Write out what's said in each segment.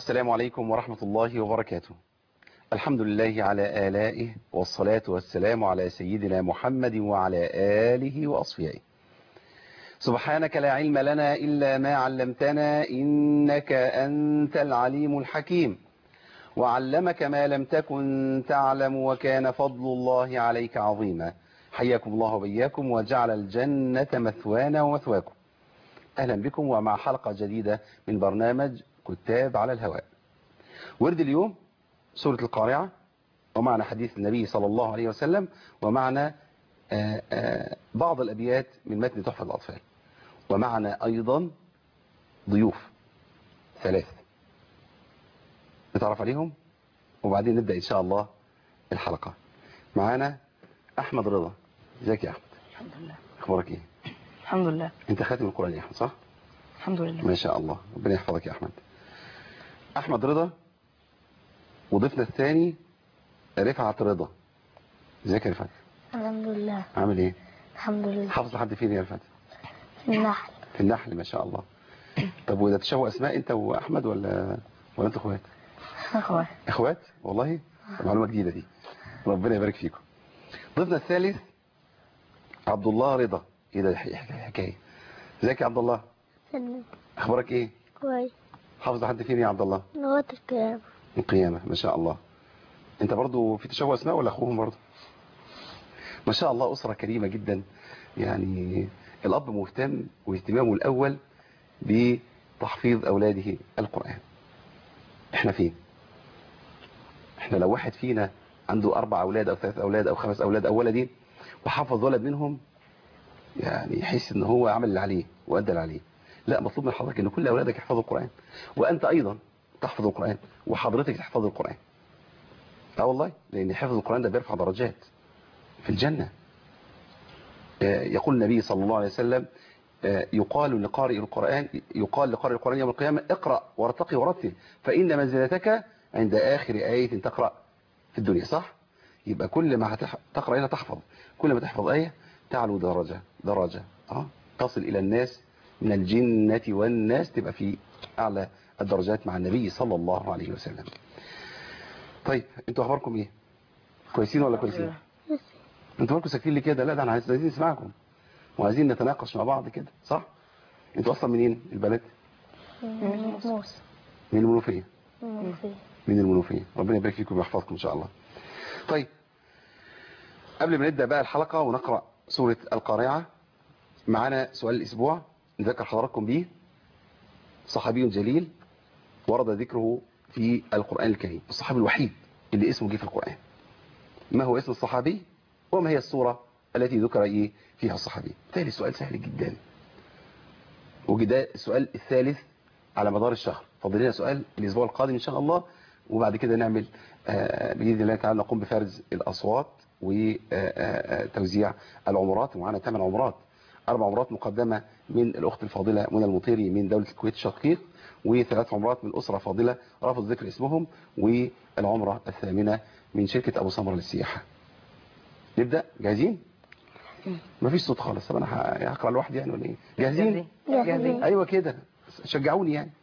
السلام عليكم ورحمة الله وبركاته الحمد لله على آلائه والصلاة والسلام على سيدنا محمد وعلى آله وأصفيائه سبحانك لا علم لنا إلا ما علمتنا إنك أنت العليم الحكيم وعلمك ما لم تكن تعلم وكان فضل الله عليك عظيما حياكم الله وبياكم وجعل الجنة مثوانا ومثواكم أهلا بكم ومع حلقة جديدة من برنامج كتاب على الهواء ورد اليوم سورة القارعة ومعنا حديث النبي صلى الله عليه وسلم ومعنا آآ آآ بعض الأبيات من متن تحفة الأطفال ومعنا أيضا ضيوف ثلاث نتعرف عليهم وبعدين نبدأ إن شاء الله الحلقة معانا أحمد رضا ازيك يا أحمد الحمد لله أخبارك إيه الحمد لله أنت خاتم القرآن يا أحمد صح الحمد لله ما شاء الله ربنا يحفظك يا أحمد أحمد رضا وضيفنا الثاني رفعت رضا ازيك يا رفعت الحمد لله عامل ايه الحمد لله حافظ لحد فين يا رفعت في النحل في النحل ما شاء الله طب وده تشوه اسماء انت واحمد ولا ولا انتوا اخوات اخوات اخوات والله معلومه جديده دي ربنا يبارك فيكم ضيفنا الثالث عبد الله رضا ايه ده احكي الحكايه ازيك يا عبد الله سلم اخبارك ايه كويس حافظ لحد فين يا عبد الله لغة الكلام القيامة ما شاء الله انت برضو في تشوه اسماء ولا اخوهم برضو ما شاء الله اسرة كريمة جدا يعني الاب مهتم واهتمامه الاول بتحفيظ اولاده القرآن احنا فين احنا لو واحد فينا عنده اربع اولاد او ثلاث اولاد او خمس اولاد او ولدين وحفظ ولد منهم يعني يحس ان هو عمل اللي عليه وادى اللي عليه لا مطلوب من حضرتك ان كل اولادك يحفظوا القرآن وانت ايضا تحفظ القرآن وحضرتك تحفظ القرآن اه والله لان حفظ القرآن ده بيرفع درجات في الجنة آه، يقول النبي صلى الله عليه وسلم آه، يقال لقارئ القرآن يقال لقارئ القرآن يوم القيامة اقرأ وارتقي ورتل فإن منزلتك عند آخر آية تقرأ في الدنيا صح يبقى كل ما هتح- تقرأ آية تحفظ كل ما تحفظ آية تعلو درجة درجة اه تصل إلى الناس من الجنة والناس تبقى في أعلى الدرجات مع النبي صلى الله عليه وسلم طيب انتوا اخباركم ايه كويسين ولا كويسين انتوا مالكم ساكتين ليه كده لا ده انا عايزين نسمعكم وعايزين نتناقش مع بعض كده صح انتوا اصلا منين البلد موسى من المنوفيه المنوفية من المنوفيه ربنا يبارك فيكم ويحفظكم ان شاء الله طيب قبل ما نبدا بقى الحلقه ونقرا سوره القارعه معانا سؤال الاسبوع نذكر حضراتكم بيه صحابي جليل ورد ذكره في القرآن الكريم الصحابي الوحيد اللي اسمه جه في القرآن ما هو اسم الصحابي وما هي الصورة التي ذكر إيه فيها الصحابي تالي سؤال سهل جدا وده السؤال الثالث على مدار الشهر فاضل لنا سؤال الأسبوع القادم إن شاء الله وبعد كده نعمل آه، بإذن الله تعالى نقوم بفرز الأصوات وتوزيع العمرات ومعانا ثمان عمرات أربع عمرات مقدمة من الأخت الفاضلة منى المطيري من دولة الكويت الشقيق وثلاث عمرات من أسرة فاضلة رافض ذكر اسمهم والعمرة الثامنة من شركة أبو سمرة للسياحة نبدأ جاهزين؟ مفيش صوت خالص طب أنا ه- هقرأ لوحدي يعني ولا إيه؟ جاهزين؟ جاهزين أيوة كده شجعوني يعني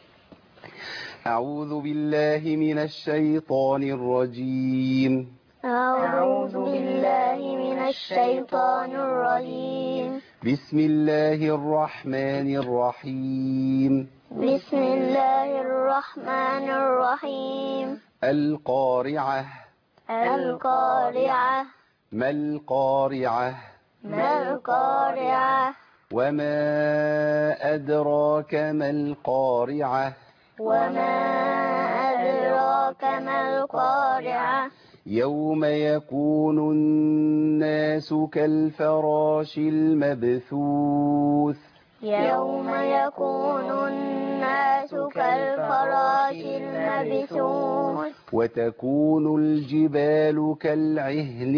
أعوذ بالله من الشيطان الرجيم أعوذ بالله من الشيطان الرجيم بسم الله الرحمن الرحيم بسم الله الرحمن الرحيم القارعة القارعة ما القارعة ما القارعة وما أدراك ما القارعة وما أدراك ما القارعة يوم يكون الناس كالفراش المبثوث يوم يكون الناس كالفراش المبثوث وتكون الجبال كالعهن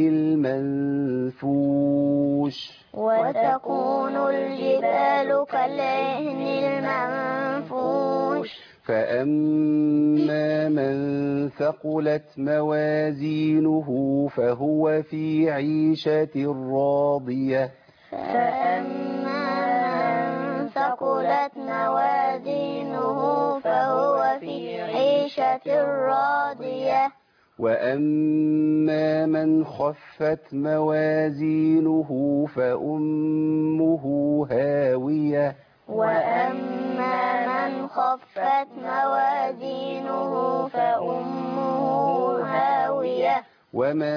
المنفوش وتكون الجبال كالعهن المنفوش فأما من ثقلت موازينه فهو في عيشة راضية فأما من ثقلت موازينه فهو في عيشة راضية وأما من خفت موازينه فأمه هاوية وأما من خفت موازينه فأمه هاوية وما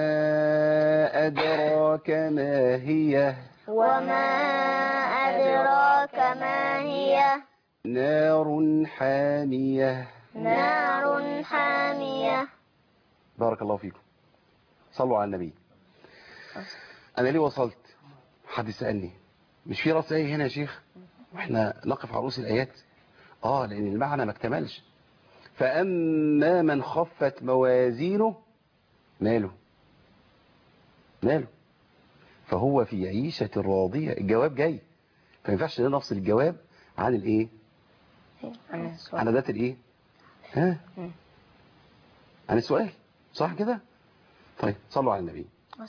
أدراك ما هي وما أدراك ما هي نار حامية نار حامية بارك الله فيكم صلوا على النبي أنا ليه وصلت حد سألني مش في رأس آية هنا يا شيخ واحنا نقف على رؤوس الآيات آه لأن المعنى ما اكتملش فأما من خفت موازينه ماله ماله فهو في عيشة راضية الجواب جاي فما ينفعش إن أنا نفصل الجواب عن الايه عن السؤال. عن ذات الايه ها مم. عن السؤال صح كده طيب صلوا على النبي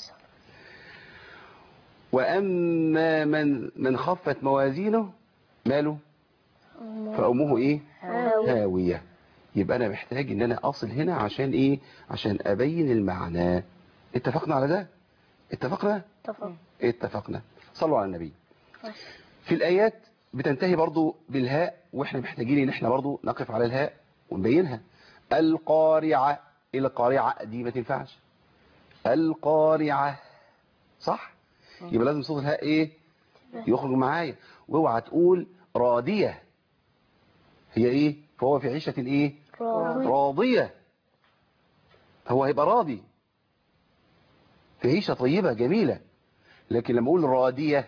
وأما من من خفت موازينه ماله فأمه إيه هاوية. هاوية يبقى أنا محتاج إن أنا أصل هنا عشان إيه عشان أبين المعنى اتفقنا على ده اتفقنا اتفق. اتفقنا صلوا على النبي في الآيات بتنتهي برضو بالهاء وإحنا محتاجين إن إحنا برضو نقف على الهاء ونبينها القارعة القارعة دي ما تنفعش القارعة صح يبقى لازم صوت الهاء ايه يخرج معايا واوعى تقول رادية هي ايه فهو في عيشة ايه راضي. راضية هو هيبقى راضي في عيشة طيبة جميلة لكن لما اقول رادية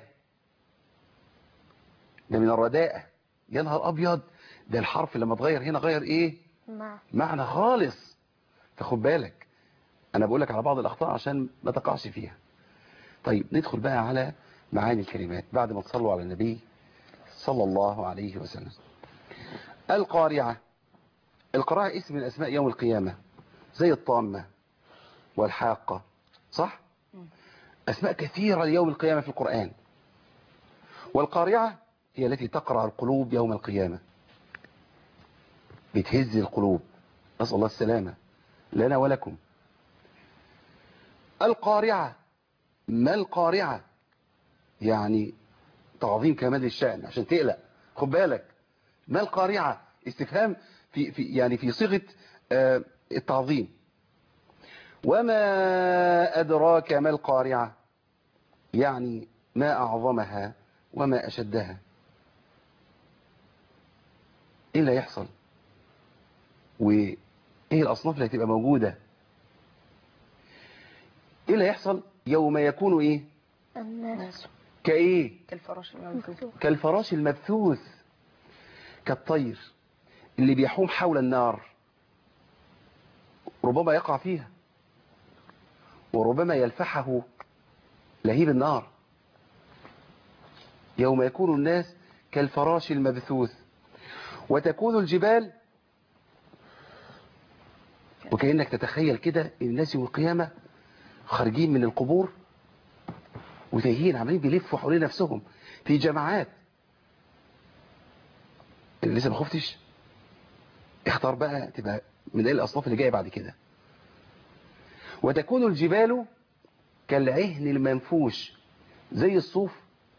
ده من الرداءة يا نهار ابيض ده الحرف لما اتغير هنا غير ايه مع معنى خالص فخد بالك انا بقول لك على بعض الاخطاء عشان ما تقعش فيها طيب ندخل بقى على معاني الكلمات بعد ما تصلوا على النبي صلى الله عليه وسلم القارعة القارعة اسم من اسماء يوم القيامة زي الطامة والحاقة صح اسماء كثيرة ليوم القيامة في القرآن والقارعة هي التي تقرع القلوب يوم القيامة بتهز القلوب نسأل الله السلامة لنا ولكم القارعة ما القارعة يعني تعظيم كمال الشأن عشان تقلق خد بالك ما القارعة استفهام في, في يعني في صيغة آه، التعظيم وما أدراك ما القارعة يعني ما أعظمها وما أشدها إيه اللي هيحصل وايه الاصناف اللي هتبقى موجودة ايه اللي هيحصل يوم يكون ايه الناس كايه كالفراش المنفوث كالفراش المبثوث كالطير اللي بيحوم حول النار ربما يقع فيها وربما يلفحه لهيب النار يوم يكون الناس كالفراش المبثوث وتكون الجبال وكأنك تتخيل كده الناس يوم القيامة خارجين من القبور وتايهين عمالين بيلفوا حوالين نفسهم في جماعات اللي لسه ما خفتش اختار بقى تبقى من ايه الاصناف اللي جايه بعد كده وتكون الجبال كالعهن المنفوش زي الصوف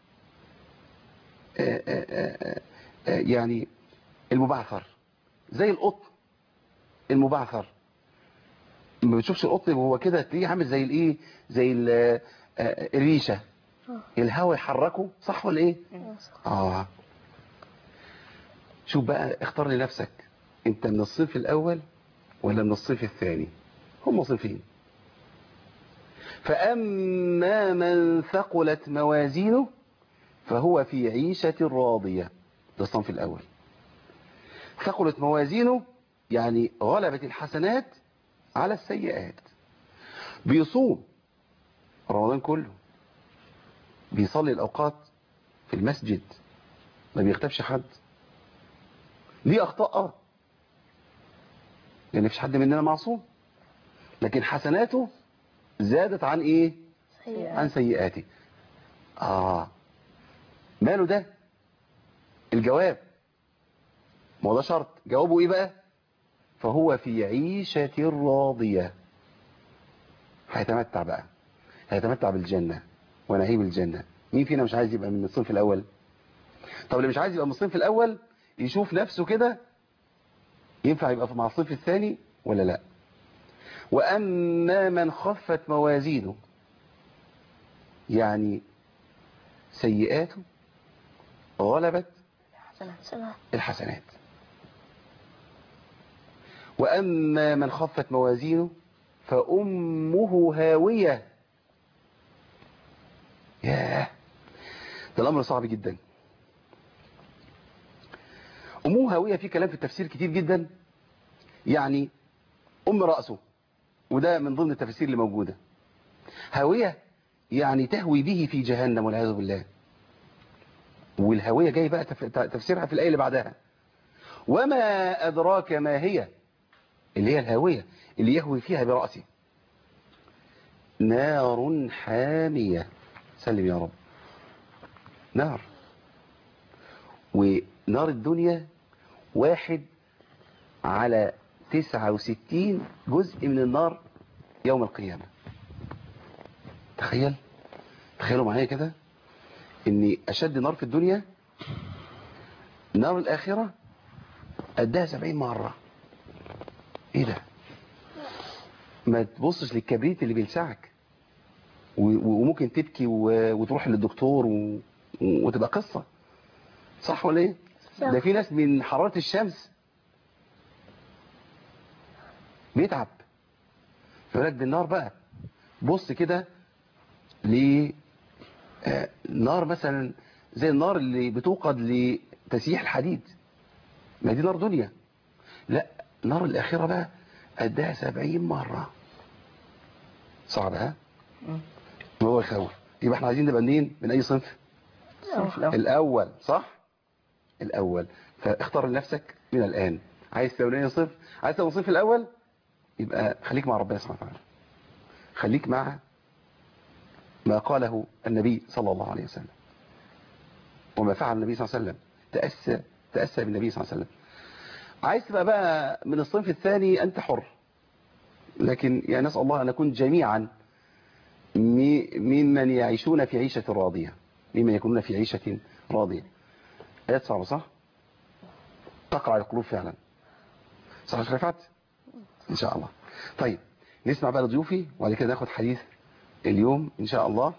آآ آآ آآ يعني المبعثر زي القطن المبعثر ما بتشوفش القطن وهو كده تلاقيه عامل زي الايه زي ال- آه، الريشه الهواء يحركه صح ولا ايه اه شوف بقى اختار لنفسك انت من الصنف الاول ولا من الصنف الثاني هم صنفين فاما من ثقلت موازينه فهو في عيشة راضية ده الصنف الاول ثقلت موازينه يعني غلبت الحسنات على السيئات بيصوم رمضان كله بيصلي الأوقات في المسجد ما بيغتابش حد ليه أخطاء اه لأن مفيش حد مننا معصوم لكن حسناته زادت عن إيه عن سيئاته آه ماله ده الجواب ما هو ده شرط جوابه إيه بقى فهو في عيشة راضية هيتمتع بقى هيتمتع بالجنة ونعيم الجنة مين فينا مش عايز يبقى من الصنف الأول طب اللي مش عايز يبقى من الصنف الأول يشوف نفسه كده ينفع يبقى مع الصنف الثاني ولا لا وأما من خفت موازينه يعني سيئاته غلبت سلام الحسنات وأما من خفت موازينه فأمه هاوية ياه ده الأمر صعب جدا أمه هاوية في كلام في التفسير كتير جدا يعني أم رأسه وده من ضمن التفاسير اللي موجودة هاوية يعني تهوي به في جهنم والعياذ بالله والهاوية جاي بقى تف- تفسيرها في الآية اللي بعدها وما أدراك ما هي اللي هي الهاوية اللي يهوي فيها برأسه نار حامية سلم يا رب نار ونار الدنيا واحد على تسعة وستين جزء من النار يوم القيامة تخيل تخيلوا معايا كده ان اشد نار في الدنيا نار الاخرة قدها سبعين مرة ايه ده ما تبصش للكبريت اللي بيلسعك و- وممكن تبكي و- وتروح للدكتور و- وتبقى قصة صح ولا ايه صح. ده في ناس من حرارة الشمس بيتعب فبالك بالنار بقى بص كده ل آه، نار مثلا زي النار اللي بتوقد لتسييح الحديد ما دي نار دنيا لا نار الآخرة بقى قدها سبعين مرة صعب ها هو يخوف يبقى احنا عايزين نبقى منين من اي صنف الصنف الأول الاول صح الاول فاختار لنفسك من الان عايز تبقى من اي صنف عايز تبقى من الصنف الاول يبقى خليك مع ربنا سبحانه وتعالى خليك مع ما قاله النبي صلى الله عليه وسلم وما فعل النبي صلى الله عليه وسلم تأسى تأسى بالنبي صلى الله عليه وسلم عايز تبقى بقى من الصنف الثاني أنت حر لكن يعني نسأل الله أن نكون جميعا مي- ممن يعيشون في عيشة راضية ممن يكونون في عيشة راضية آيات صعبة صح؟ تقع على القلوب فعلا صح يا رفعت؟ إن شاء الله طيب نسمع بقى لضيوفي وبعد كده ناخد حديث اليوم إن شاء الله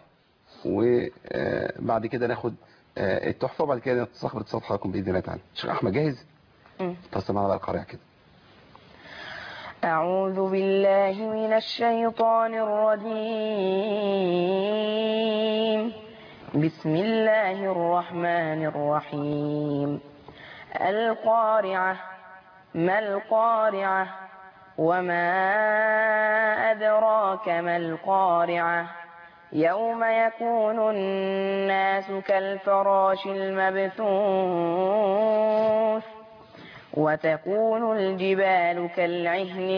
وبعد كده ناخد آه، التحفة وبعد كده نستخبر اتصال حضراتكم بإذن الله تعالى شيخ أحمد جاهز؟ مم. تصل معنا بقى القارئة كده أعوذ بالله من الشيطان الرجيم بسم الله الرحمن الرحيم القارعة ما القارعة وما أدراك ما القارعة يوم يكون الناس كالفراش المبثوث وتكون الجبال كالعهن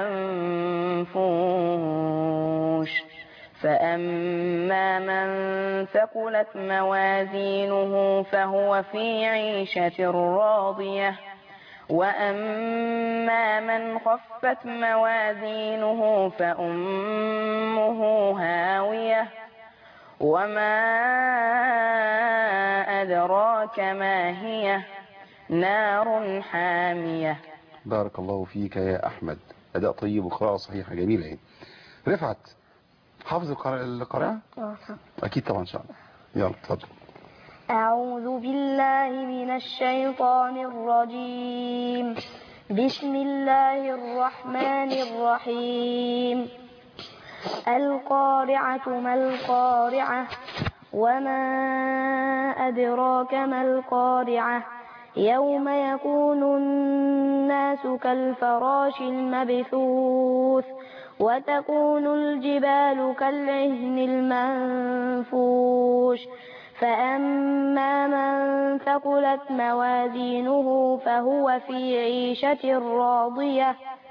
المنفوش فأما من ثقلت موازينه فهو في عيشة راضية وأما من خفت موازينه فأمه هاوية وما أدراك ما هي نار حامية بارك الله فيك يا أحمد أداء طيب وقراءة صحيحة جميلة اهي رفعت حافظ القراءة القراءة؟ أكيد طبعا إن شاء الله يلا اتفضل أعوذ بالله من الشيطان الرجيم بسم الله الرحمن الرحيم القارعة ما القارعة وما أدراك ما القارعة يوم يكون الناس كالفراش المبثوث وتكون الجبال كالعهن المنفوش فأما من ثقلت موازينه فهو في عيشة راضية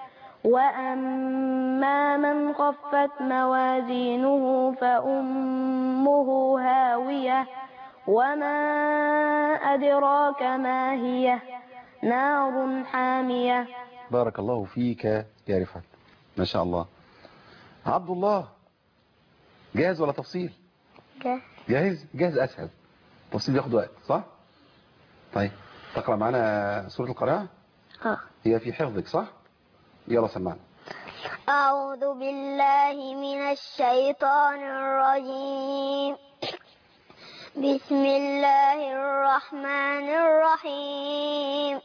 وأما من خفت موازينه فأمه هاوية وما أدراك ما هي نار حامية بارك الله فيك يا رفعت ما شاء الله عبد الله جاهز ولا تفصيل جه جاهز جاهز اسهل تفصيل بياخد وقت صح طيب تقرا معانا سوره القارعه اه هي في حفظك صح يلا سمعنا أعوذ بالله من الشيطان الرجيم بسم الله الرحمن الرحيم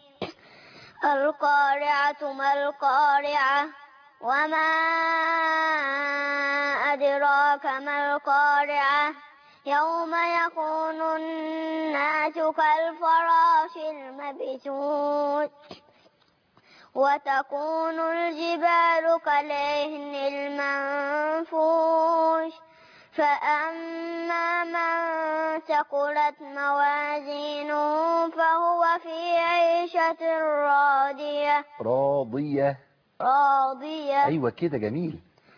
القارعة ما القارعة وما أدراك ما القارعة يوم يكون الناس كالفراش المبثوث وتكون الجبال كالعهن المنفوش فأما من ثقلت موازينه فهو في عيشة راضية راضيه راضية ايوه كده جميل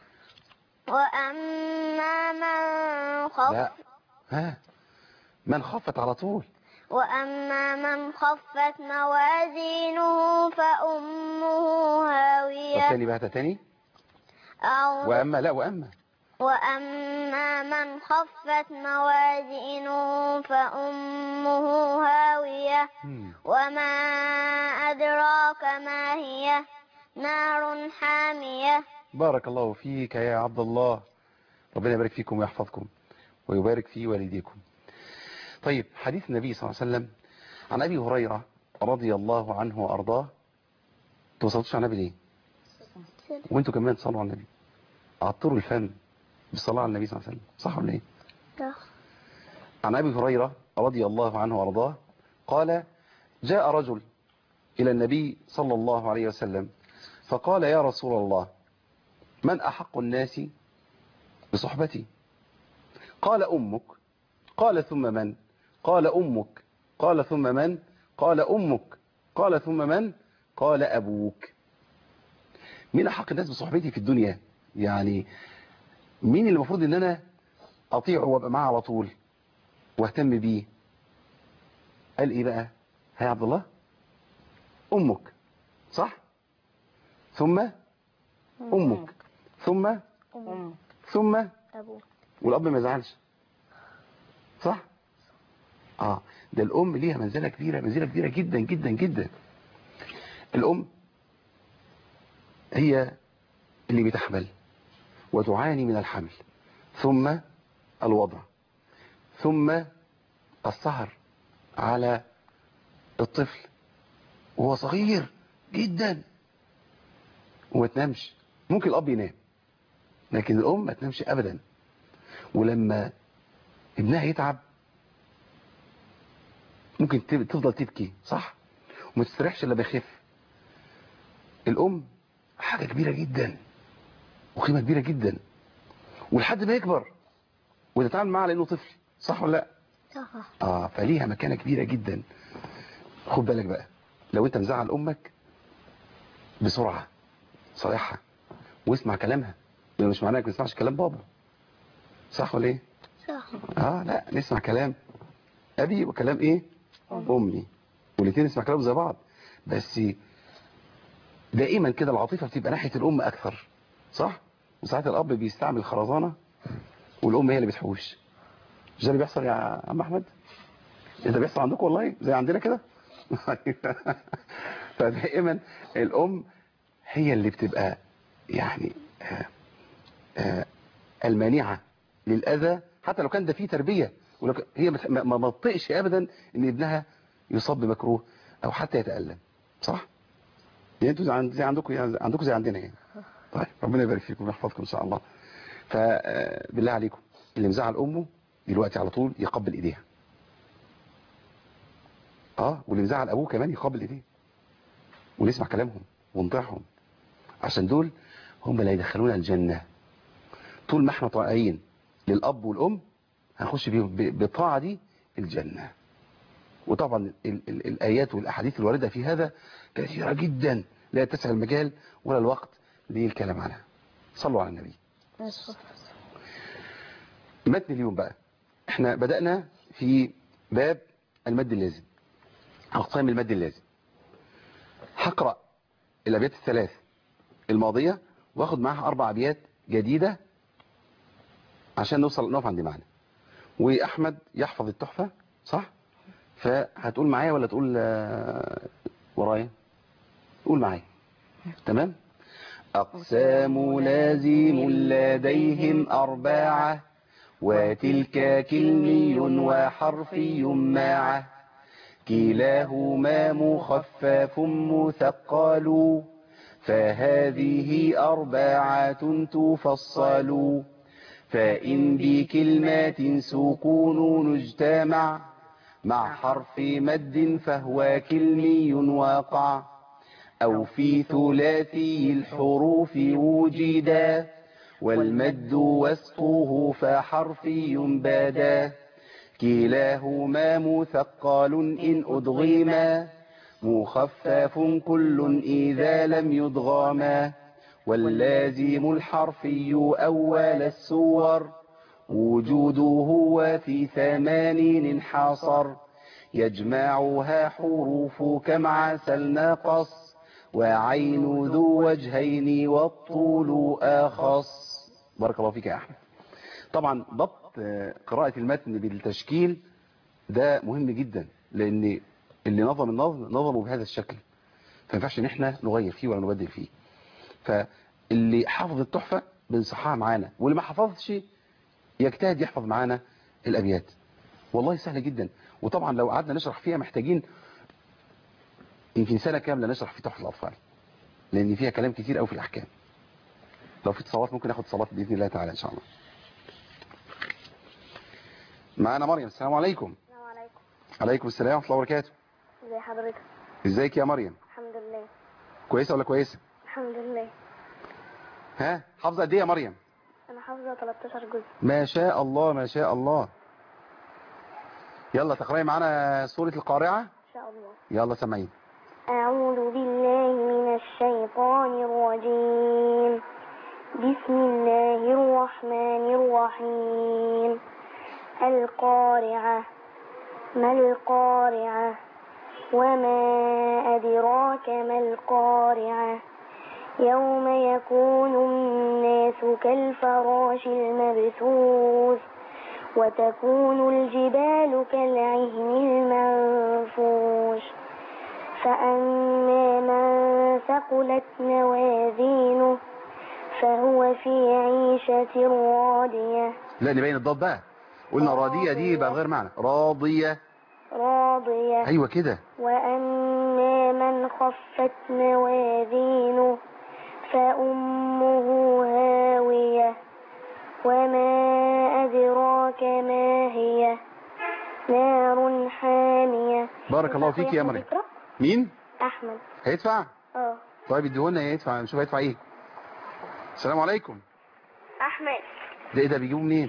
وأما من خف لا ها من خفت على طول وأما من خفت موازينه فأمه هاوية والتاني بقى تاني أو واما لا واما وأما من خفت موازينه فأمه هاوية مم. وما أدراك ما هي نار حامية بارك الله فيك يا عبد الله ربنا يبارك فيكم ويحفظكم ويبارك في والديكم طيب حديث النبي صلى الله عليه وسلم عن أبي هريرة رضي الله عنه وأرضاه توصلتوش على النبي ليه وانتوا كمان تصلوا على النبي عطروا الفم بالصلاة على النبي صلى الله عليه وسلم صح ولا ايه عن أبي هريرة رضي الله عنه وأرضاه قال جاء رجل إلى النبي صلى الله عليه وسلم فقال يا رسول الله من أحق الناس بصحبتي قال أمك قال ثم من قال أمك قال ثم من قال أمك قال ثم من قال أبوك مين أحق الناس بصحبتي في الدنيا يعني مين اللي المفروض ان انا اطيعه وابقى معاه على طول واهتم بيه قال ايه بقى ها يا عبد الله امك صح ثم امك ثم أم ثم أبوه والاب ما يزعلش صح اه ده الام ليها منزله كبيره منزله كبيره جدا جدا جدا الام هي اللي بتحمل وتعاني من الحمل ثم الوضع ثم السهر على الطفل وهو صغير جدا وما تنامش ممكن الاب ينام لكن الام ما تنامش ابدا ولما ابنها يتعب ممكن تب- تفضل تبكي صح وما تستريحش الا بيخف الام حاجه كبيره جدا وقيمه كبيره جدا ولحد ما يكبر وتتعامل معاه على انه طفل صح ولا لا صح اه فليها مكانه كبيره جدا خد بالك بقى لو انت مزعل امك بسرعه صالحها واسمع كلامها ده مش معناه انك ما تسمعش كلام بابا صح ولا ايه صح اه لا نسمع كلام ابي وكلام ايه امي والاثنين نسمع كلام زي بعض بس دائما كده العاطفه بتبقى ناحيه الام اكثر صح وساعات الاب بيستعمل خرزانه والام هي اللي بتحوش مش ده اللي بيحصل يا عم احمد ده بيحصل عندكم والله زي عندنا كده فدائما الام هي اللي بتبقى يعني آه آه المانعه للاذى حتى لو كان ده فيه تربيه ولو ك- هي بت- ما ما ما تطيقش ابدا ان ابنها يصاب بمكروه او حتى يتالم صح يعني انتوا زي عند- زي عندكم يعني عندكم زي عندنا يعني طيب ربنا يبارك فيكم ويحفظكم ان شاء الله فبالله عليكم اللي مزعل امه دلوقتي على طول يقبل ايديها اه واللي مزعل ابوه كمان يقبل ايديه ونسمع كلامهم ونطيعهم عشان دول هم اللي هيدخلونا الجنه طول ما احنا طائعين للاب والام هنخش بيهم ب- بطاعه دي الجنه وطبعا ال ال الايات والاحاديث الوارده في هذا كثيره جدا لا يتسع المجال ولا الوقت للكلام عنها صلوا على النبي متن اليوم بقى احنا بدأنا في باب المد اللازم أقسام المد اللازم هقرأ الابيات الثلاث الماضية واخد معاها اربع ابيات جديدة عشان نوصل نقف عند معنى واحمد يحفظ التحفة صح فهتقول معايا ولا تقول آه، ورايا قول معايا تمام أقسام لازم لديهم أرباعة وتلك كلمي وحرفي معه كلاهما مخفف مثقل فهذه أربعة تفصل فإن بكلمات سكون اجتمع مع حرف مد فهو كلمي واقع أو في ثلاثي الحروف وجدا والمد وسطه فحرفي بادا كلاهما مثقل إن أدغما مخفف كل إذا لم يدغما واللازم الحرفي أول السور وجوده وفي ثمانين انحصر يجمعها حروف كم عسل ناقص وعين ذو وجهين والطول آخص بارك الله فيك يا أحمد طبعا ضبط آه، قراءة المتن بالتشكيل ده مهم جدا لأن اللي نظم النظم نظمه بهذا الشكل فما ينفعش ان احنا نغير فيه ولا نبدل فيه فاللي حافظ التحفة بنصحها معانا واللي ما حفظش يجتهد يحفظ معانا الأبيات والله سهل جدا وطبعا لو قعدنا نشرح فيها محتاجين يمكن سنة كاملة نشرح في تحفة الأطفال لأن فيها كلام كتير قوي في الأحكام لو في اتصالات ممكن ناخد اتصالات بإذن الله تعالى إن شاء الله معانا مريم السلام عليكم السلام عليكم عليكم السلام ورحمة الله وبركاته ازي حضرتك ازيك يا مريم الحمد لله كويسة ولا كويسة الحمد لله ها حافظة قد ايه يا مريم انا حافظه 13 جزء ما شاء الله ما شاء الله يلا تقرأي معانا سورة القارعة ان شاء الله يلا سامعين أعوذ بالله من الشيطان الرجيم بسم الله الرحمن الرحيم القارعة ما القارعة وما أدراك ما القارعة يوم يكون الناس كالفراش المبثوث وتكون الجبال كالعهن المنفوش فأما من ثقلت موازينه فهو في عيشة راضية لا نبين الضاد بقى قلنا راضية دي بقى غير معنى راضية راضية ايوه كده وأما من خفت موازينه فأمه هاوية وما أدراك ما هي نار حامية بارك الله فيك يا مريم تقرأ؟ مين أحمد هيدفع اه طيب اديهولنا يدفع نشوف هيدفع ايه السلام عليكم أحمد ده ايه ده بيجيبوا منين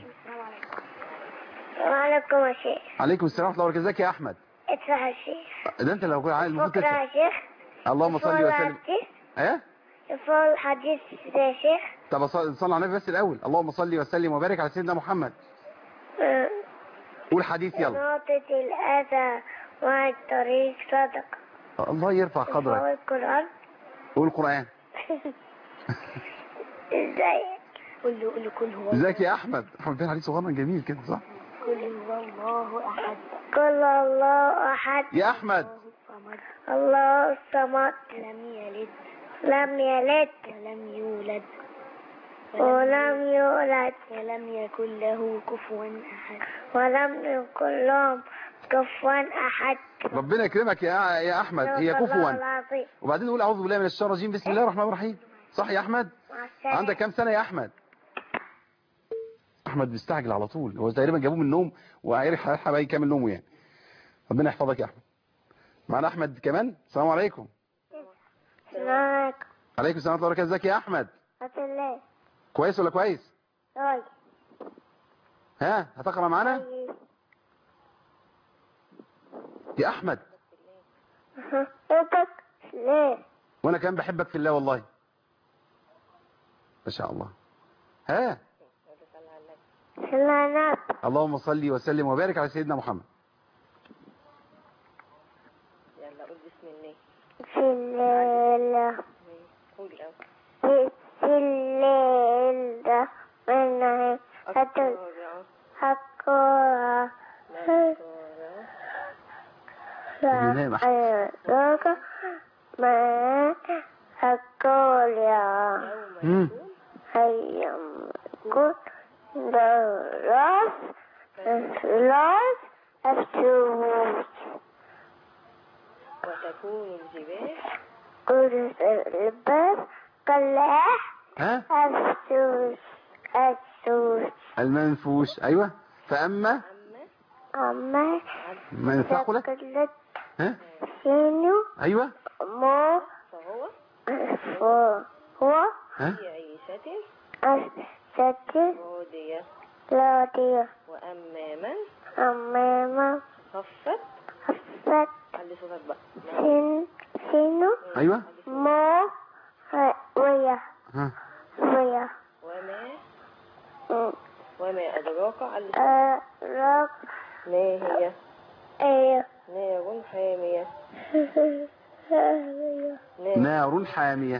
وعليكم يا شيخ عليكم السلام ورحمه الله وبركاته ازيك يا احمد ادفع يا شيخ ده انت لو كنت عايز المفروض اقرأ تدفع يا شيخ اللهم صل اقرأ وسلم الحديث ايه اقرأ الحديث يا شيخ طب أص- صلي على النبي بس الاول اللهم صل وسلم وبارك على سيدنا محمد آه، قول حديث يلا نقطة الأذى مع الطريق صدق الله يرفع قدرك هو القرآن قول القران ازاي قول له قول له كل هو ازيك يا احمد احمد بن علي صغنن جميل كده صح قل هو الله أحد قل الله أحد يا احمد الله الصمد لم يلد لم يلد ولم يولد ولم يولد ولم يكن له كفوا أحد ولم يكن له كفوا أحد ربنا يكرمك يا يا احمد هي صدق الله كفوا العظيم. وبعدين نقول اعوذ بالله من الشيطان الرجيم بسم الله الرحمن الرحيم صح يا احمد مع السلامة. عندك كام سنه يا احمد احمد بيستعجل على طول هو تقريبا جابوه من النوم وعارف هيلحق بقى يكمل نومه يعني ربنا يحفظك يا احمد معانا احمد كمان السلام عليكم السلام عليكم عليكم السلام ورحمه الله وبركاته ازيك يا احمد ورحمة الله كويس ولا كويس طيب ها هتقرا معانا طيب. يا احمد إنتك ليه وانا كمان بحبك في الله والله ما شاء الله ها سلامات اللهم صل وسلم وبارك على سيدنا محمد في الليل بسم الله الرحمن الرحيم هاتوا حقا ينام أحمد. فأدرك ما حقا مم. هيا قل دراس راس الشموس وتكون الجبال قل الباب قلاح ها السوس السوس المنفوش ايوه فاما أما من ثقلت ثقلت ها سينو ايوه مو فهو فهو ها في عيشة الستر راضية راضية وأما من أمام خفت خفت علي صوتك بقى سن سينو ايوه مو ويا ها ويا وما وما أدراك علي صوتك أراك ما هي أيه نار حامية نار نار حاميه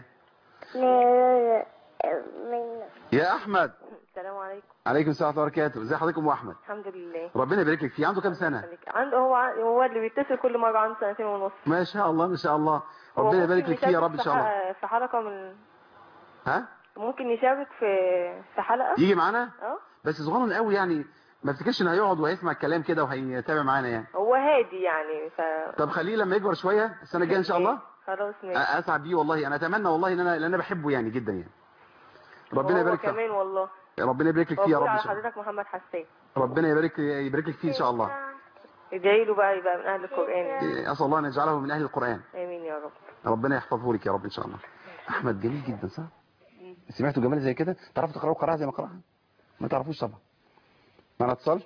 من يا احمد السلام عليكم عليكم السلام ورحمه الله وبركاته ازي حضرتك ام احمد الحمد لله ربنا يبارك لك فيه عنده كام سنه خليك. عنده هو هو اللي بيتصل كل مرة عنده سنتين ونص ما شاء الله ما شاء الله هو ربنا ممكن يبارك لك فيه يا يشارك رب ان في شاء الله ح- في حلقة من ها ممكن يشارك في في حلقة يجي معانا اه بس صغنن قوي يعني ما افتكرش انه هيقعد وهيسمع الكلام كده وهيتابع معانا يعني هو هادي يعني ف طب خليه لما يكبر شويه السنه الجايه ان شاء الله خلاص ماشي أ- اسعد بيه والله انا اتمنى والله ان انا لان انا بحبه يعني جدا يعني ربنا وهو يبارك فيه كمان والله ربنا يبارك لك هو فيه يا بيقول رب ان على شاء الله حضرتك محمد حسان ربنا يبارك يبارك لك فيه ان شاء الله ادعي له بقى يبقى من اهل القرآن اسال الله ان يجعله من اهل القران امين يا رب ربنا يحفظه لك يا رب ان شاء الله احمد جميل جدا صح سمعتوا جمال زي كده تعرفوا تقراوا قراءه زي ما قراها ما تعرفوش طبعا معنا اتصال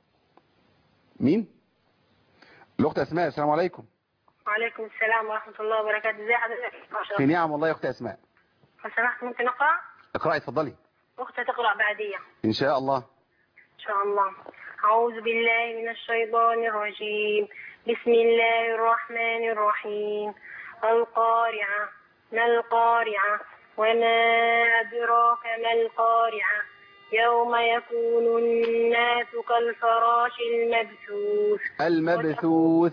مين الاخت اسماء السلام عليكم وعليكم السلام ورحمة الله وبركاته ازي حضرتك ما شاء في الله نعم والله يا اخت اسماء لو سمحت ممكن أقرأ اقراي اتفضلي أختي تقرأ بعدية ان شاء الله إن شاء الله أعوذ بالله من الشيطان الرجيم بسم الله الرحمن الرحيم القارعة ما القارعة وما أدراك ما القارعة يوم يكون الناس كالفراش المبثوث المبثوث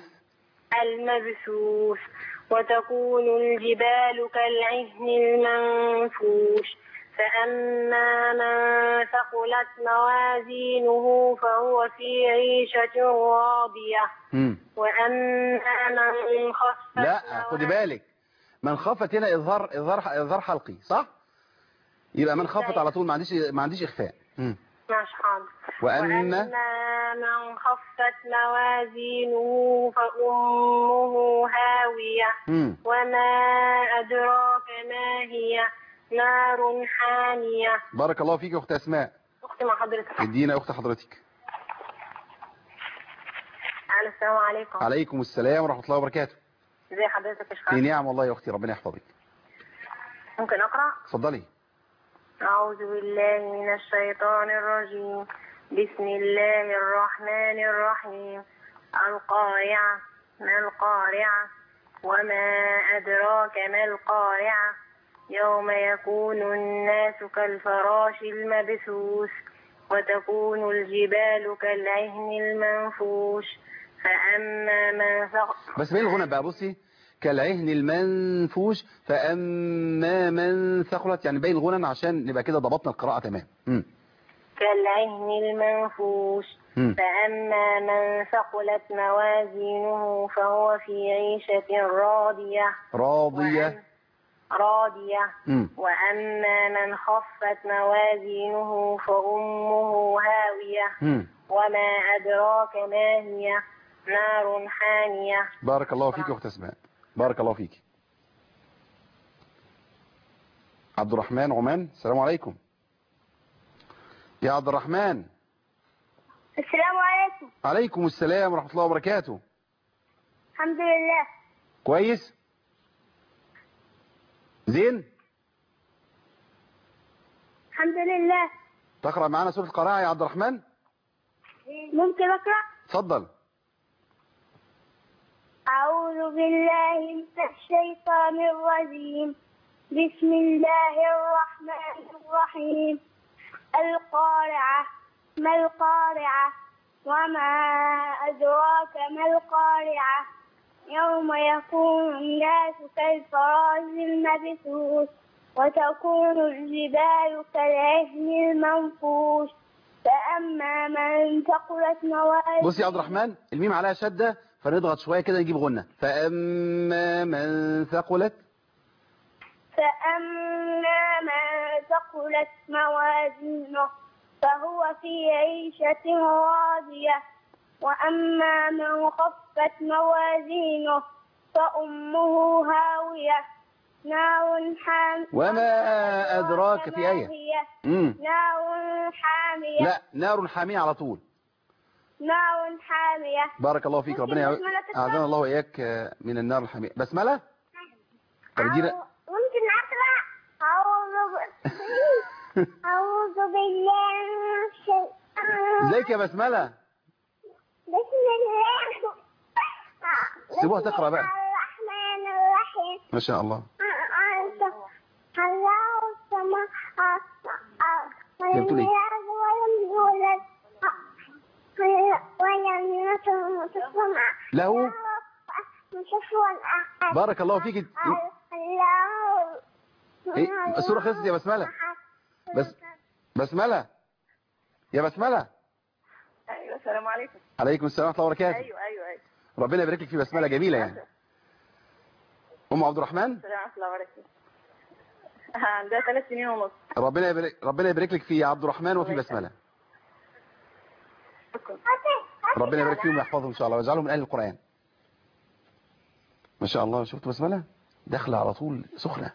المبثوث وتكون الجبال كالعهن المنفوش فأما من ثقلت موازينه فهو في عيشة راضية مم. وأما من خفت لا خدي بالك من خفت هنا اظهار اظهار اظهار حلقي صح يبقى من خفت على طول ما عنديش ما عنديش اخفاء مم. ماشي حاضر وأما وأما من خفت موازينه فأمه هاوية مم. وما أدراك ما هي نار حامية بارك الله فيك يا اخت اسماء أختي مع حضرتك ادينا يا اخت حضرتك أهلا السلام عليكم عليكم السلام ورحمه الله وبركاته ازي حضرتك يا في شيخ نعم والله يا اختي ربنا يحفظك ممكن أقرأ اتفضلي أعوذ بالله من الشيطان الرجيم بسم الله الرحمن الرحيم القارعة ما القارعة وما أدراك ما القارعة يوم يكون الناس كالفراش المبثوث وتكون الجبال كالعهن المنفوش فأما من ثقل بس بين الغنى بقى بصي كالعهن المنفوش فأما من ثقلت يعني بين الغنى عشان نبقى كده ضبطنا القراءة تمام مم. كالعهن المنفوش مم. فأما من ثقلت موازينه فهو في عيشة راضية راضية وأم- راضية مم. وأما من خفت موازينه فأمه هاوية مم. وما أدراك ما هي نار حامية بارك الله فيك يا اخت اسماء بارك الله فيك عبد الرحمن عمان السلام عليكم يا عبد الرحمن السلام عليكم عليكم السلام ورحمة الله وبركاته الحمد لله كويس زين الحمد لله تقرأ معنا سورة القراءة يا عبد الرحمن ممكن أقرأ اتفضل أعوذ بالله من الشيطان الرجيم بسم الله الرحمن الرحيم القارعة ما القارعة وما أدراك ما القارعة يوم يكون الناس كالفراش المبثوث وتكون الجبال كالعهن المنفوش فأما من ثقلت موازينه بص يا عبد الرحمن الميم عليها شدة فنضغط شوية كده نجيب غنة فأما من ثقلت فأما من ثقلت موازينه فهو في عيشة راضية وأما من خفت موازينه فأمه هاوية نار حامية وما أدراك في آية مم. نار حامية لا نار حامية على طول نار حامية بارك الله فيك ممكن ربنا بسملة تتفضل؟ أعاذنا الله وإياك من النار الحامية بسملة طب ادينا أعو- ممكن أقرأ أعوذ ب- أعوذ بالله من الشيطان ازيك يا بسملة بسم الله سيبوها تقرأ بقى. بسم الله الرحمن الرحيم ما شاء الله أنت الله السماء هي بتقول ولم إيه؟ يلد ولم يولد ولم يكن السماء له كفوا أحد بارك الله فيك الله إيه؟ السورة خلصت يا بسملة بس بسملة يا بسملة ايوه السلام عليكم عليكم السلام ورحمة الله وبركاته ايوه ايوه ايوه ربنا يبارك لك في بسملة جميلة يعني أم عبد الرحمن السلام ورحمه الله وبركاته عندها ثلاث سنين ونص ربنا يبارك ربنا يبارك لك في عبد الرحمن وفي بسملة شكرا ربنا يبارك فيهم ويحفظهم ان شاء الله ويجعلهم من اهل القران ما شاء الله شفت بسمله داخله على طول سخنه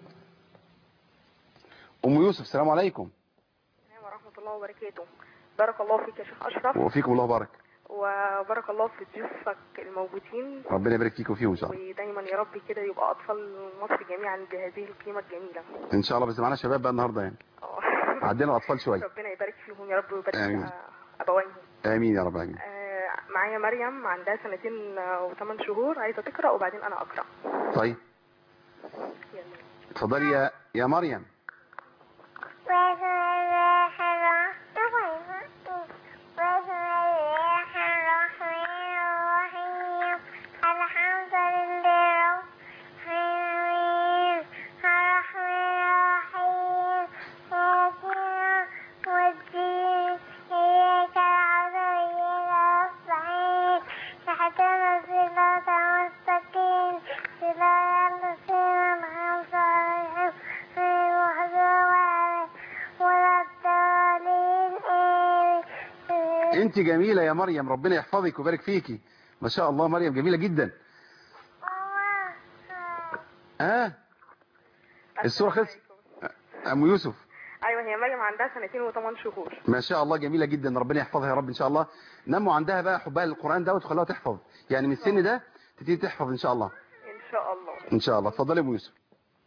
ام يوسف السلام عليكم السلام ورحمه الله وبركاته بارك الله فيك يا شيخ اشرف وفيكم الله بارك وبارك الله في ضيوفك الموجودين ربنا يبارك فيكم وفيهم ان شاء الله ودايما يا رب كده يبقى اطفال مصر جميعا بهذه القيمه الجميله ان شاء الله بس معانا شباب بقى النهارده يعني آه. عدينا الاطفال شويه ربنا يبارك فيهم يا رب ويبارك آمين. في ابويهم امين يا رب امين آه، معايا مريم عندها سنتين وثمان شهور عايزه تقرا وبعدين انا اقرا طيب يلا اتفضلي يا يا مريم بسم الله الرحمن بسم الله الرحمن الرحيم الحمد لله رب العالمين الرحمن الرحيم مالك يوم الدين إياك نعبد وإياك نستعين اهدنا الصراط المستقيم صراط الذين أنعمت عليهم غير المغضوب عليهم ولا الضالين آمين. انت جميله يا مريم ربنا يحفظك ويبارك فيكي ما شاء الله مريم جميله جدا ماما. اه السوره خلصت ام يوسف ايوه هي مريم عندها سنتين وثمان شهور ما شاء الله جميلة جدا ربنا يحفظها يا رب ان شاء الله نموا عندها بقى حبها للقرآن ده وتخليها تحفظ يعني من السن ده تبتدي تحفظ ان شاء الله ان شاء الله ان شاء الله اتفضلي يا ام يوسف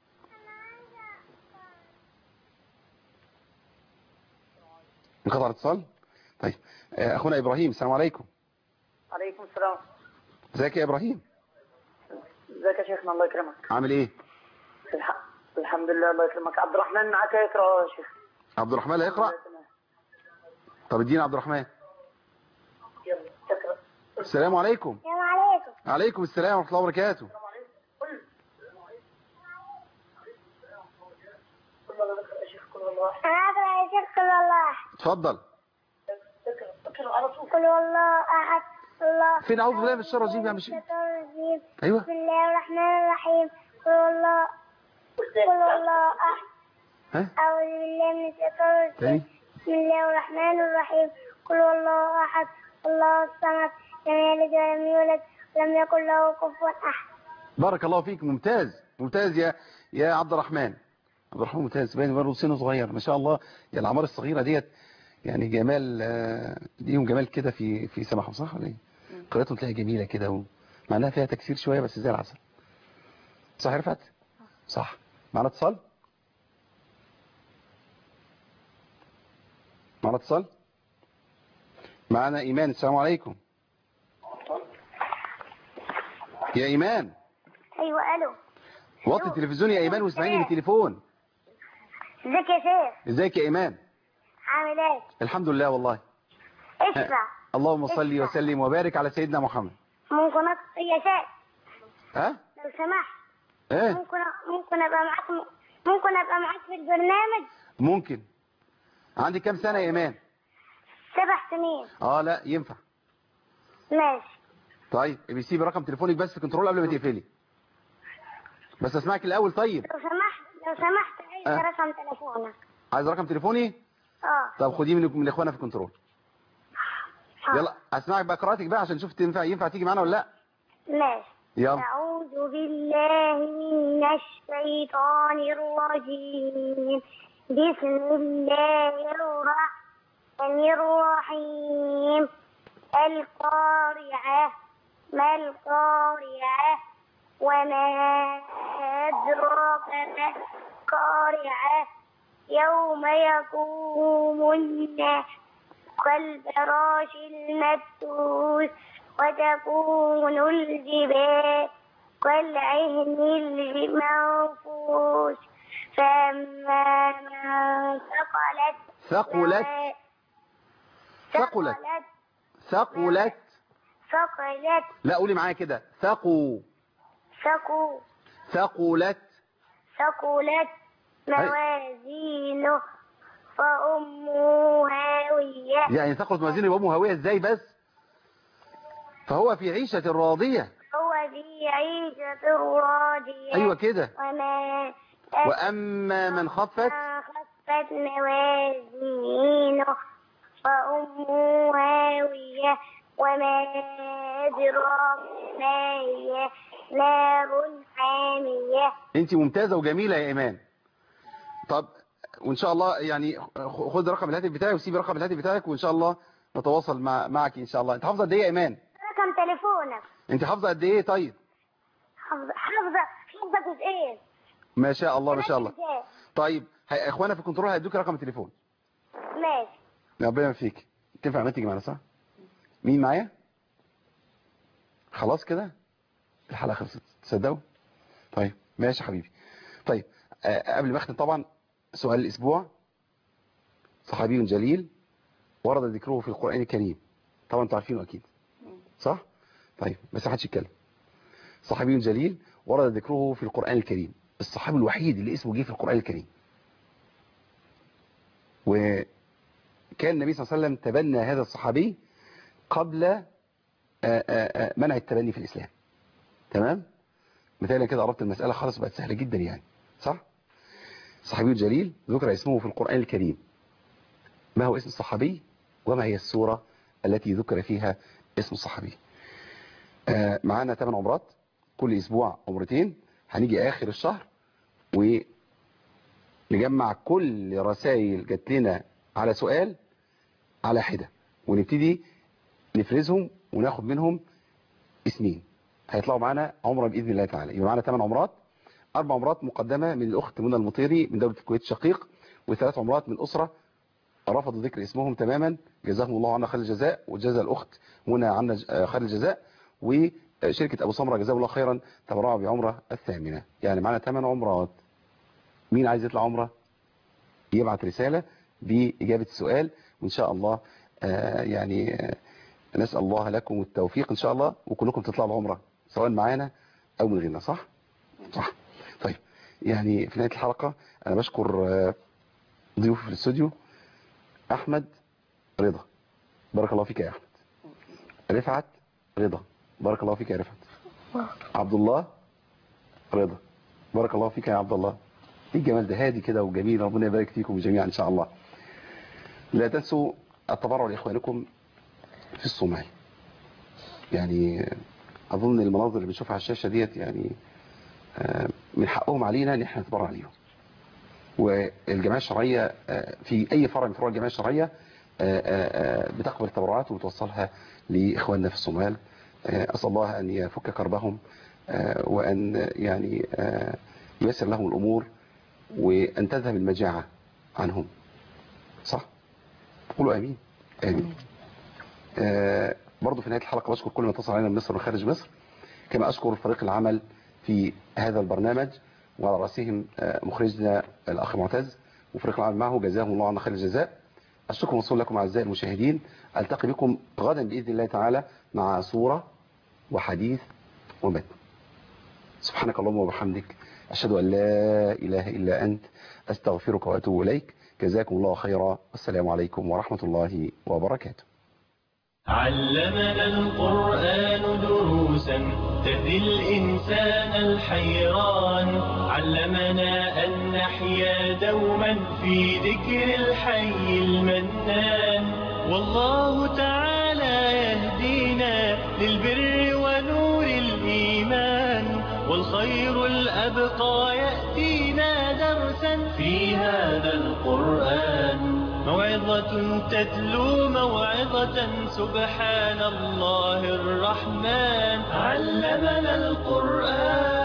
انقطع الاتصال طيب آه، اخونا ابراهيم السلام عليكم عليكم السلام ازيك يا ابراهيم ازيك يا شيخنا الله يكرمك عامل ايه الح... الحمد لله الله يكرمك عبد الرحمن معك يقرا يا شيخ عبد الرحمن هيقرا طب ادينا عبد الرحمن يلا اقرا السلام عليكم السلام عليكم عليكم السلام ورحمة الله وبركاته يا شيخ كل الله أنا أقرأ يا شيخ قل الله اتفضل اقرا اقرا على طول قل والله أحد الله فين أعوذ بالله من الشيطان الرجيم يا مش- الشيطان الرجيم. ايوه بسم الله الرحمن الرحيم قل والله قل والله أحد ها أعوذ بالله من الشيطان تاني الرجيم بسم الله الرحمن الرحيم قل والله أحد الله الصمد لم يلد ولم يولد ولم يكن له كفوا أحد بارك الله فيك ممتاز ممتاز يا يا عبد الرحمن عبد الرحمن ممتاز باين برضه سنه صغير ما شاء الله يا الاعمار الصغيره ديت يعني جمال آه، ليهم جمال كده في في سماحهم صح ولا ايه قراءتهم تلاقي جميله كده و... مع انها فيها تكسير شويه بس زي العسل صح يا رفعت صح معنا اتصال معنا اتصال معنا ايمان السلام عليكم يا ايمان أيوة ألو وطي التلفزيون يا ايمان واسمعيني من التليفون ازيك يا شيخ ازيك يا ايمان عامل ايه الحمد لله والله اسمع اللهم صل وسلم وبارك على سيدنا محمد ممكن أط... يا شيخ ها لو سمحت ايه ممكن ممكن ابقى معاك ممكن ابقى معاك في البرنامج ممكن عندي كام سنة يا ايمان سبع سنين اه لا ينفع ماشي طيب بيسيب رقم تليفونك بس في كنترول قبل ما تقفلي بس اسمعك الاول طيب لو سمحت لو سمحت عايز أه. رقم تليفونك عايز رقم تليفوني اه طب خديه من من اخوانا في الكنترول حاضر. يلا اسمعك بقى قراءتك بقى عشان نشوف تنفع ينفع تيجي معانا ولا لا ماشي يلا أعوذ بالله من الشيطان الرجيم بسم الله الرحمن الرحيم القارعة ما القارعة وما أدراك ما القارعة يوم يقوم الناس كالفراش المبثوث وتكون الجبال كالعهن المنفوش فأما من ثقلت ثقلت ثقلت ثقلت ثقلت لا قولي معايا كده ثقوا ثقو ثقلت ثقلت موازينه فأمه هاوية يعني ثقلت موازين يبقى امه هويه ازاي بس فهو في عيشة راضية هو في عيشة راضية ايوه كده وما واما من خفت ما خفت موازينه فأمه هاوية وما أدراك ما هي نار حامية انت ممتازة وجميلة يا ايمان طب وان شاء الله يعني خ- خد رقم الهاتف بتاعي وسيبي رقم الهاتف بتاعك وان شاء الله نتواصل مع معك ان شاء الله انت حافظه قد ايه يا ايمان رقم تليفونك انت حافظه قد ايه طيب حافظة حافظة حافظة جزئين ما شاء الله ما شاء الله ثلاث طيب هي- اخوانا في الكنترول هيدوك رقم التليفون أجزاء. ماشي ربنا يوفقك تنفع ما تيجي معانا صح مين معايا خلاص كده الحلقه خلصت تصدقوا طيب ماشي يا حبيبي طيب آه قبل ما اختم طبعا سؤال الاسبوع صحابي جليل ورد ذكره في القران الكريم طبعا انتوا عارفينه اكيد صح طيب بس ما حدش يتكلم صحابي جليل ورد ذكره في القران الكريم الصحابي الوحيد اللي اسمه جه في القران الكريم وكان النبي صلى الله عليه وسلم تبنى هذا الصحابي قبل آه، آه، آه، منع التبني في الإسلام تمام مثالا كده قربت المسألة خلاص بقت سهلة جدا يعني صح صحابي جليل ذكر اسمه في القرآن الكريم ما هو اسم الصحابي وما هي السورة التي ذكر فيها اسم الصحابي آه، معانا 8 عمرات كل أسبوع عمرتين هنيجي آخر الشهر ونجمع كل رسائل جات لنا على سؤال على حدة ونبتدي نفرزهم وناخد منهم اسمين هيطلعوا معانا عمره باذن الله تعالى يبقى معانا 8 عمرات اربع عمرات مقدمه من الاخت منى المطيري من دوله الكويت شقيق وثلاث عمرات من اسره رفضوا ذكر اسمهم تماما جزاهم الله عنا خير الجزاء وجزا الاخت منى عنا ج- آه خير الجزاء وشركه ابو سمره جزاه الله خيرا تبرعوا بعمره الثامنه يعني معانا 8 عمرات مين عايز يطلع عمره يبعت رساله باجابه السؤال وان شاء الله آه يعني آه نسأل الله لكم التوفيق إن شاء الله وكلكم تطلعوا العمرة سواء معانا أو من غيرنا صح؟ صح طيب يعني في نهاية الحلقة أنا بشكر آه، ضيوفي في الاستوديو أحمد رضا بارك الله فيك يا أحمد رفعت رضا بارك الله فيك يا رفعت عبد الله رضا بارك الله فيك يا عبد الله ايه الجمال ده هادي كده وجميل ربنا يبارك فيكم جميعا ان شاء الله لا تنسوا التبرع لاخوانكم في الصومال يعني اظن المناظر اللي بنشوفها على الشاشه ديت يعني آه، من حقهم علينا ان احنا نتبرع ليهم والجمعيه الشرعيه آه، في اي فرع من فروع الجمعيه الشرعيه آه، آه، آه، بتقبل التبرعات وتوصلها لاخواننا في الصومال آه، اسال الله ان يفك كربهم آه، وان يعني آه، ييسر لهم الامور وان تذهب المجاعه عنهم صح قولوا امين امين آه، برضو في نهاية الحلقة بشكر كل من اتصل علينا من مصر وخارج مصر كما أشكر فريق العمل في هذا البرنامج وعلى رأسهم آه، مخرجنا الأخ معتز وفريق العمل معه جزاهم الله عنا خير الجزاء الشكر موصول لكم أعزائي المشاهدين ألتقي بكم غدا بإذن الله تعالى مع صورة وحديث ومتن سبحانك اللهم وبحمدك أشهد أن لا إله إلا أنت أستغفرك وأتوب إليك جزاكم الله خيرا والسلام عليكم ورحمة الله وبركاته علمنا القرآن دروسا تهدي الإنسان الحيران علمنا أن نحيا دوما في ذكر الحي المنان والله تعالى يهدينا للبر ونور الإيمان والخير الأبقى يأتينا درسا في هذا القرآن موعظة تتلو موعظة سبحان الله الرحمن علمنا القرآن